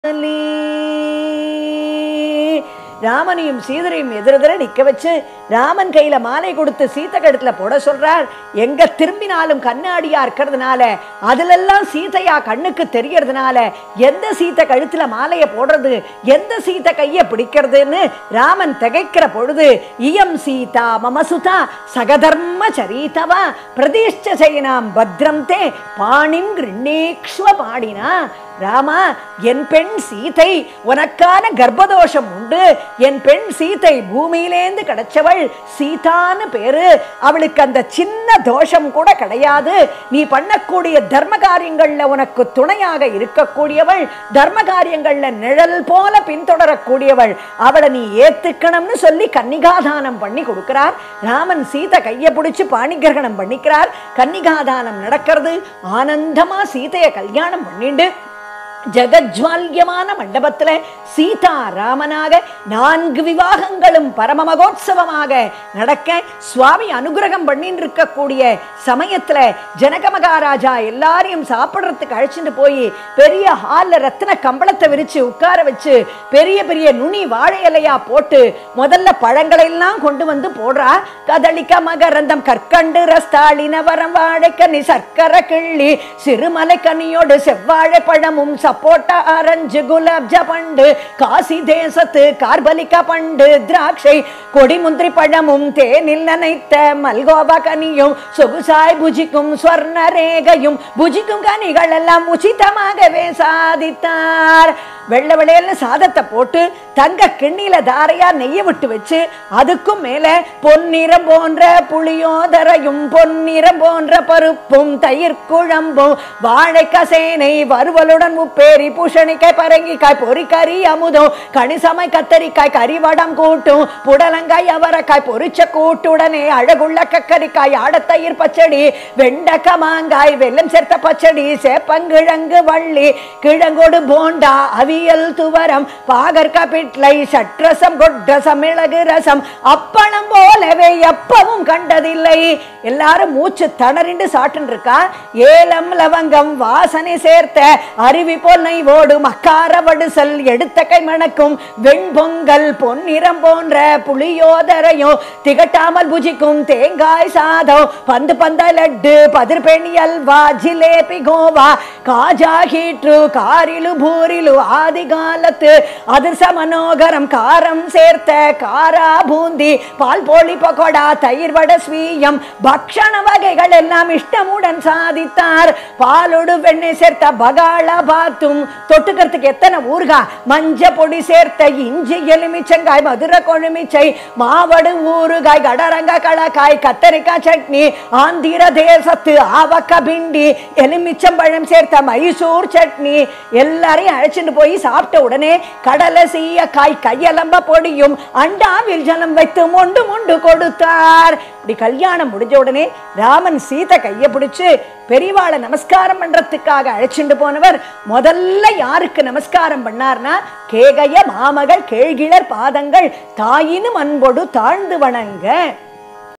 ராமனையும் சீதரையும் எதிரெதிர நிக்க வச்சு ராமன் கையில மாலை கொடுத்து சீத்தை கழுத்துல போட சொல்றார் எங்க திரும்பினாலும் கண்ணாடியா இருக்கிறதுனால அதுலெல்லாம் சீதையா கண்ணுக்கு தெரியறதுனால எந்த சீத்தை கழுத்துல மாலையை போடுறது எந்த சீத்தை கைய பிடிக்கிறதுன்னு ராமன் திகைக்கிற பொழுது இயம் சீதா மமசுதா சகதர்ம சரிதவா பிரதிஷ்ட செய்யனாம் பத்ரம் தே பாணிம் கிருண்ணேக்ஷ்வ பாடினா ராமா என் பெண் சீதை உனக்கான கர்ப்பதோஷம் உண்டு என் பெண் சீதை பூமியிலேந்து கிடைச்சவள் சீதான்னு பேரு அவளுக்கு அந்த சின்ன தோஷம் கூட கிடையாது நீ பண்ணக்கூடிய தர்ம காரியங்கள்ல உனக்கு துணையாக இருக்கக்கூடியவள் தர்ம காரியங்கள்ல நிழல் போல பின்தொடரக்கூடியவள் அவளை நீ ஏத்துக்கணும்னு சொல்லி கன்னிகாதானம் பண்ணி கொடுக்கிறார் ராமன் சீதை கையை பிடிச்சு பாணிகிரகணம் பண்ணிக்கிறார் கன்னிகாதானம் நடக்கிறது ஆனந்தமா சீதையை கல்யாணம் பண்ணிண்டு ஜெகஜ்வால்யமான மண்டபத்துல சீதா ராமனாக நான்கு விவாகங்களும் பரம மகோத்சவமாக நடக்க சுவாமி அனுகிரகம் பண்ணிட்டு இருக்கக்கூடிய சமயத்துல ஜனக மகாராஜா எல்லாரையும் சாப்பிடுறதுக்கு அழைச்சிட்டு போய் பெரிய ஹால்ல ரத்தின கம்பளத்தை விரிச்சு உட்கார வச்சு பெரிய பெரிய நுனி வாழை இலையா போட்டு முதல்ல பழங்களை எல்லாம் கொண்டு வந்து போடுறா கதளிக்க மகரந்தம் கற்கண்டு ரஸ்தாளின வரம் வாழைக்கனி சர்க்கரை கிள்ளி சிறுமலை கனியோடு செவ்வாழை பழமும் சப்போட்டா ஆரஞ்சு குலாப் பண்டு காசி தேசத்து கார்பலிக்க பண்டு திராட்சை கொடி முந்திரி பழமும் தேனில் நனைத்த மல்கோவா கனியும் சொகுசாய் புஜிக்கும் ஸ்வர்ண ரேகையும் புஜிக்கும் கனிகள் எல்லாம் உச்சிதமாகவே சாதித்தார் வெள்ளை வெள்ளையல்னு சாதத்தை போட்டு தங்க கிண்ணில தாரையா நெய்ய விட்டு வச்சு அதுக்கும் மேல பொன்னிறம் போன்ற புளியோதரையும் பொன்னிறம் போன்ற பருப்பும் தயிர் குழம்பும் வாழை கசேனை வறுவலுடன் முப்பேரி பூஷணிக்காய் பரங்கிக்காய் பொறிக்கறி அமுதம் கணிசமாய் கத்தரிக்காய் கறிவடம் கூட்டும் புடலங்காய் அவரைக்காய் பொரிச்ச கூட்டுடனே அழகுள்ள கக்கரிக்காய் ஆடத்தயிர் பச்சடி வெண்டக்க மாங்காய் வெல்லம் சேர்த்த பச்சடி சேப்பங்கிழங்கு வள்ளி கிழங்கோடு போண்டா அவியல் துவரம் பாகற்க பிட்லை சட்ரசம் கொட்டசம் மிளகு ரசம் அப்பளம் போலவே எப்பவும் கண்டதில்லை எல்லாரும் மூச்சு தணறிண்டு சாப்பிட்டு இருக்கா ஏலம் லவங்கம் வாசனை சேர்த்த அருவி போல் நெய்வோடு மக்கார வடுசல் எடுத்த கை மணக்கும் வெண்பொங்கல் பொன்னிறம் போன்ற புளியோதரையும் திகட்டாமல் புஜிக்கும் தேங்காய் சாதம் பந்து பந்த லட்டு பதிர்பெணி அல்வா ஜிலேபி கோவா காஜா ஹீட்ரு காரிலு பூரிலு ஆதி காலத்து அதிர்ச மனோகரம் காரம் சேர்த்த காரா பூந்தி பால் போலி பகோடா தயிர் வட ஸ்வீயம் பக்ஷண வகைகள் எல்லாம் இஷ்டமுடன் சாதித்தார் பாலோடு வெண்ணெய் சேர்த்த பகாள பாத்தும் தொட்டுக்கிறதுக்கு எத்தனை ஊர்கா மஞ்ச பொடி சேர்த்த இஞ்சி எலுமிச்சங்காய் மதுரை கொழுமிச்சை மாவடு ஊறுகாய் கடரங்க களக்காய் கத்தரிக்காய் சட்னி ஆந்திர தேசத்து ஆவக்க பிண்டி எலுமிச்சம்பழம் சேர்த்த மைசூர் சட்னி எல்லாரையும் அழைச்சிட்டு போய் சாப்பிட்ட உடனே கடலை சீய காய் கையலம்ப பொடியும் அண்டாவில் ஜலம் வைத்து மொண்டு மொண்டு கொடுத்தார் இப்படி கல்யாணம் முடிஞ்ச உடனே ராமன் சீதை கைய பிடிச்சு பெரியவாளை நமஸ்காரம் பண்றதுக்காக அழைச்சிட்டு போனவர் முதல்ல யாருக்கு நமஸ்காரம் பண்ணார்னா கேகய மாமகள் கேழ்கிழர் பாதங்கள் தாயினும் அன்பொடு தாழ்ந்து வணங்க